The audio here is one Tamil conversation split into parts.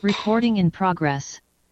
Recording in progress.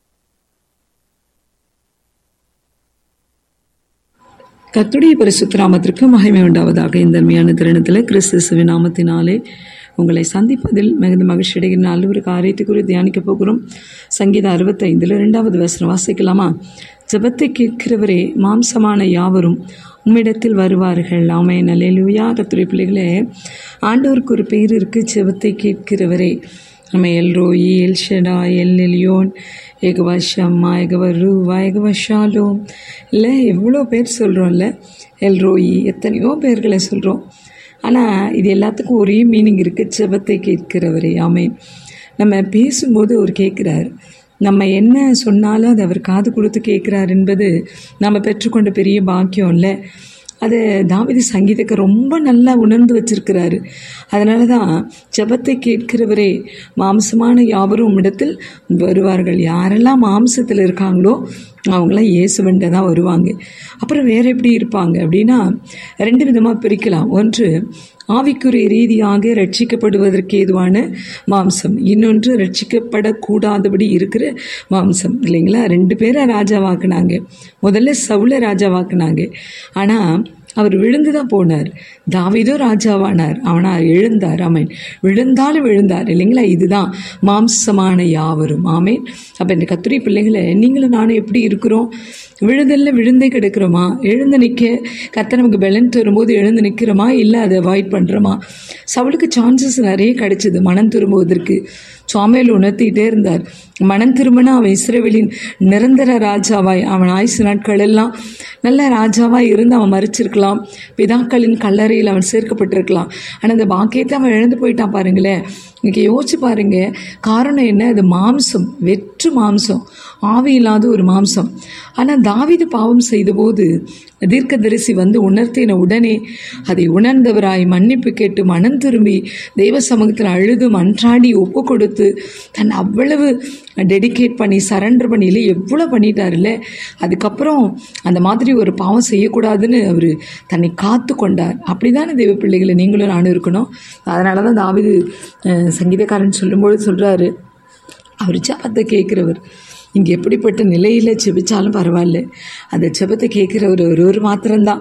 கர்த்தருடைய பரிசுத்த நாமத்திற்கு மகிமை உண்டாவதாக இந்த அருமையான தருணத்தில் கிறிஸ்துவின் நாமத்தினாலே உங்களை சந்திப்பதில் மிகுந்த மகிழ்ச்சி அடைகிற நல்ல ஒரு காரியத்தை குறித்து தியானிக்க போகிறோம் சங்கீதம் அறுபத்தைந்தில் இரண்டாவது வசனம் வாசிக்கலாமா ஜெபத்தை கேட்கிறவரே மாம்சமான யாவரும் உம்மிடத்தில் வருவார்கள் ஆமை நல்லேலூயா கத்துரை பிள்ளைகளே ஆண்டவருக்கு ஒரு பேர் இருக்கு ஜெபத்தை கேட்கிறவரே நம்ம El Roi El Shaddai El Elyon Jehovah Shammah Jehovah Rohi Jehovah Shalom இல்லை எவ்வளோ பேர் சொல்கிறோம்ல எல் ரோயி எத்தனையோ பேர்களை சொல்கிறோம் ஆனால் இது எல்லாத்துக்கும் ஒரே மீனிங் இருக்குது செபத்தை கேட்கிறவரே ஆமேன் நம்ம பேசும்போது அவர் கேட்குறாரு நம்ம என்ன சொன்னாலும் அதை அவர் காது கொடுத்து கேட்குறார் என்பது நம்ம பெற்றுக்கொண்ட பெரிய பாக்கியம் இல்லை அது தாவிதி சங்கீதத்தை ரொம்ப நல்லா உணர்ந்து வச்சிருக்கிறாரு அதனால தான் ஜபத்தை கேட்கிறவரே மாம்சமான யாவரும் இடத்தில் வருவார்கள் யாரெல்லாம் மாம்சத்தில் இருக்காங்களோ அவங்களாம் இயேசுவண்ட தான் வருவாங்க அப்புறம் வேறு எப்படி இருப்பாங்க அப்படின்னா ரெண்டு விதமாக பிரிக்கலாம் ஒன்று ஆவிக்குரிய ரீதியாக ரட்சிக்கப்படுவதற்கு ஏதுவான மாம்சம் இன்னொன்று ரட்சிக்கப்படக்கூடாதபடி இருக்கிற மாம்சம் இல்லைங்களா ரெண்டு பேரை ராஜாவாக்குனாங்க முதல்ல சவுளை ராஜாவாக்குனாங்க ஆனால் அவர் விழுந்து தான் போனார் தாவிதோ ராஜாவானார் அவனா எழுந்தார் ஆமேன் விழுந்தாலும் விழுந்தார் இல்லைங்களா இதுதான் மாம்சமான யாவரும் ஆமேன் அப்போ இந்த கத்துரை பிள்ளைகளை நீங்களும் நானும் எப்படி இருக்கிறோம் விழுதல்ல விழுந்தே கிடக்கிறோமா எழுந்து நிற்க கத்த நமக்கு பெலன் தரும்போது எழுந்து நிற்கிறோமா இல்லை அதை அவாய்ட் பண்ணுறோமா சவுளுக்கு சான்சஸ் நிறைய கிடைச்சிது மனம் திரும்புவதற்கு சுவாமியில் உணர்த்திக்கிட்டே இருந்தார் மனம் திரும்பினா அவன் இஸ்ரேவேலின் நிரந்தர ராஜாவாய் அவன் ஆயுசு நாட்கள் எல்லாம் நல்ல ராஜாவாய் இருந்து அவன் மறிச்சிருக்கலாம் பிதாக்களின் கல்லறையில் அவன் சேர்க்கப்பட்டிருக்கலாம் ஆனால் அந்த பாக்கியத்தை அவன் இழந்து போயிட்டான் பாருங்களேன் இன்னைக்கு யோசிச்சு பாருங்க காரணம் என்ன அது மாம்சம் வெற்று மாம்சம் ஆவி இல்லாத ஒரு மாம்சம் ஆனால் தாவிது பாவம் செய்தபோது தீர்க்கதரிசி வந்து உணர்த்தின உடனே அதை உணர்ந்தவராய் மன்னிப்பு கேட்டு மனம் திரும்பி தெய்வ சமூகத்தில் அழுது மன்றாடி ஒப்பு கொடுத்து தன் அவ்வளவு டெடிகேட் பண்ணி சரண்டர் பண்ணி இல்லை எவ்வளோ பண்ணிட்டாருல்ல அதுக்கப்புறம் அந்த மாதிரி ஒரு பாவம் செய்யக்கூடாதுன்னு அவர் தன்னை காத்து கொண்டார் அப்படிதானே தெய்வ பிள்ளைகளை நீங்களும் நானும் இருக்கணும் அதனால தான் தாவிது சங்கீதக்காரன் சொல்லும்போது சொல்கிறாரு அவர் ஜபத்தை கேட்குறவர் இங்கே எப்படிப்பட்ட நிலையில் செபிச்சாலும் பரவாயில்ல அந்த ஜபத்தை கேட்குறவர் ஒரு ஒரு மாத்திரம்தான்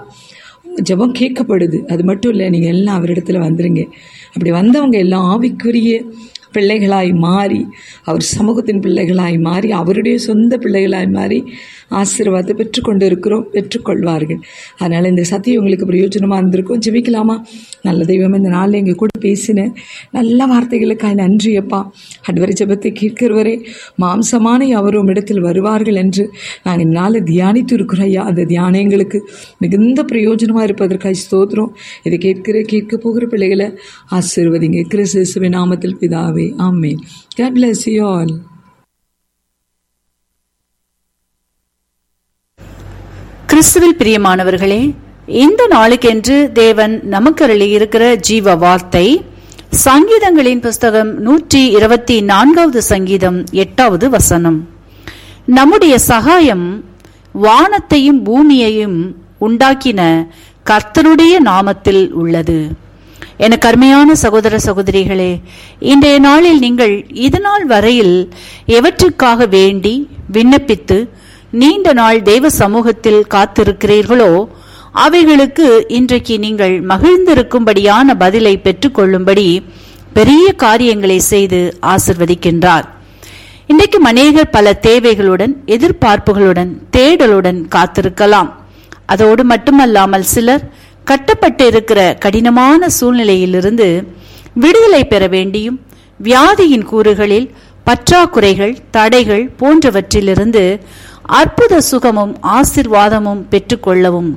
ஜபம் கேட்கப்படுது அது மட்டும் இல்லை நீங்கள் எல்லாம் அவரிடத்துல வந்துடுங்க அப்படி வந்தவங்க எல்லாம் ஆவிக்குரிய பிள்ளைகளாய் மாறி அவர் சமூகத்தின் பிள்ளைகளாய் மாறி அவருடைய சொந்த பிள்ளைகளாய் மாறி ஆசீர்வாதத்தை பெற்றுக்கொண்டு இருக்கிறோம் பெற்றுக்கொள்வார்கள் அதனால் இந்த சத்தியம் உங்களுக்கு பிரயோஜனமாக இருந்திருக்கும் ஜெபிக்கலாமா நல்ல தெய்வம் இந்த நாளில் எங்கள் கூட பேசின நல்ல வார்த்தைகளுக்காக நன்றியப்பா அட்வரை ஜபத்தை கேட்கிறவரே மாம்சமான அவரும் இடத்தில் வருவார்கள் என்று நாங்கள் இந்த நாளில் தியானித்து இருக்கிறோம் ஐயா அந்த தியானம் எங்களுக்கு மிகுந்த பிரயோஜனமாக இருப்பதற்காக ஸ்தோத்திரம் இதை கேட்கிற கேட்க போகிற பிள்ளைகளை ஆசீர்வதிங்க கிறிஸ்துவின் நாமத்தில் பிதாவே ஆமேன் God bless you all. கிறிஸ்துவில் பிரியமானவர்களே இந்த நாளுக்கென்று தேவன் நமக்கு அருளியிருக்கிற ஜீவ வார்த்தை சங்கீதங்களின் புஸ்தகம் நூற்றி இருபத்தி நான்காவது சங்கீதம் எட்டாவது வசனம் நம்முடைய சகாயம் வானத்தையும் பூமியையும் உண்டாக்கின கர்த்தருடைய நாமத்தில் உள்ளது எனக்கு அருமையான சகோதர சகோதரிகளே இன்றைய நாளில் நீங்கள் இதுநாள் வரையில் எவற்றுக்காக வேண்டி விண்ணப்பித்து நீண்ட நாள் தெய்வ சமூகத்தில் காத்திருக்கிறீர்களோ அவைகளுக்கு இன்றைக்கு நீங்கள் மகிழ்ந்திருக்கும்படியான பதிலை பெற்றுக்கொள்ளும்படி பெரிய காரியங்களை செய்து ஆசிர்வதிக்கின்றார் இன்றைக்கு அநேகர் பல தேவைகளுடன் எதிர்பார்ப்புகளுடன் தேடலுடன் காத்திருக்கலாம் அதோடு மட்டுமல்லாமல் சிலர் கட்டப்பட்டு இருக்கிற கடினமான சூழ்நிலையிலிருந்து விடுதலை பெற வேண்டியும் வியாதியின் கூறுகளில் பற்றாக்குறைகள் தடைகள் போன்றவற்றிலிருந்து அற்புத சுகமும் ஆசிர்வாதமும் பெற்றுக்கொள்ளவும்